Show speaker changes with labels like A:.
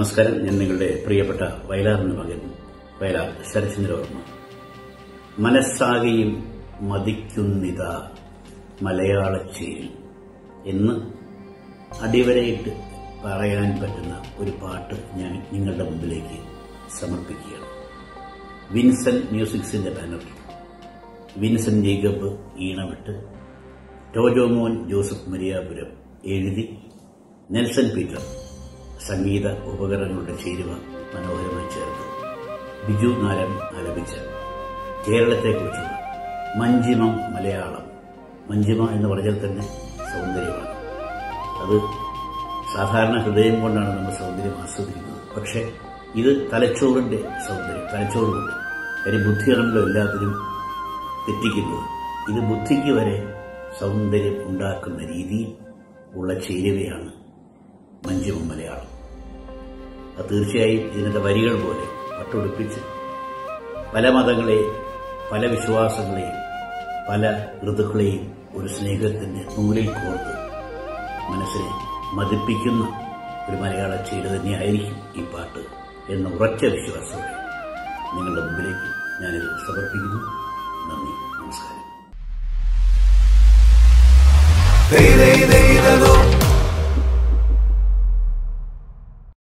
A: നമസ്കാരം ഞാൻ നിങ്ങളുടെ പ്രിയപ്പെട്ട വയലാറിന്റെ മകൻ വയലാർ ശരചന്ദ്രവർമ്മ മനസ്സാകെയും മതിക്കുന്നിത മലയാളച്ചേരി എന്ന് അടിവരയിട്ട് പറയാൻ പറ്റുന്ന ഒരു പാട്ട് ഞാൻ നിങ്ങളുടെ മുമ്പിലേക്ക് സമർപ്പിക്കുകയാണ് വിൻസൻ മ്യൂസിക്സിന്റെ ബാനറിൽ വിൻസൻ ജേക്കബ് ഈണമിട്ട് ടോജോമോൻ ജോസഫ് മരിയാപുരം എഴുതി നെൽസൺ പീറ്റർ സംഗീത ഉപകരണങ്ങളുടെ ചേരുവ മനോഹരമായി ചേർത്ത് ബിജു നാരായൺ ആലപിച്ച കേരളത്തെക്കുറിച്ചുള്ള മഞ്ജിമം മലയാളം മഞ്ജിമ എന്ന് പറഞ്ഞാൽ തന്നെ സൗന്ദര്യമാണ് അത് സാധാരണ ഹൃദയം കൊണ്ടാണ് നമ്മൾ സൗന്ദര്യം ആസ്വദിക്കുന്നത് പക്ഷേ ഇത് തലച്ചോറിന്റെ സൗന്ദര്യം തലച്ചോറുകൊണ്ട് കാര്യം ബുദ്ധിയാണല്ലോ എല്ലാത്തിനും തെറ്റിക്കുന്നത് ഇത് ബുദ്ധിക്ക് വരെ സൗന്ദര്യം ഉണ്ടാക്കുന്ന രീതിയിൽ ഉള്ള ചേരുവയാണ് മഞ്ജുമം മലയാളം അത് തീർച്ചയായും ഇതിനകത്തെ വരികൾ പോലെ പട്ടുടുപ്പിച്ച് പല മതങ്ങളെയും പല വിശ്വാസങ്ങളെയും പല ഋതുക്കളെയും ഒരു സ്നേഹത്തിന്റെ നൂലിൽ കോർത്ത് മനസ്സിനെ മതിപ്പിക്കുന്ന ഒരു മലയാള ചെയ്ത് തന്നെയായിരിക്കും ഈ പാട്ട് എന്ന ഉറച്ച വിശ്വാസത്തോടെ നിങ്ങളുടെ മുമ്പിലേക്ക് ഞാനിത് സമർപ്പിക്കുന്നു നന്ദി നമസ്കാരം
B: Dei dei dei da do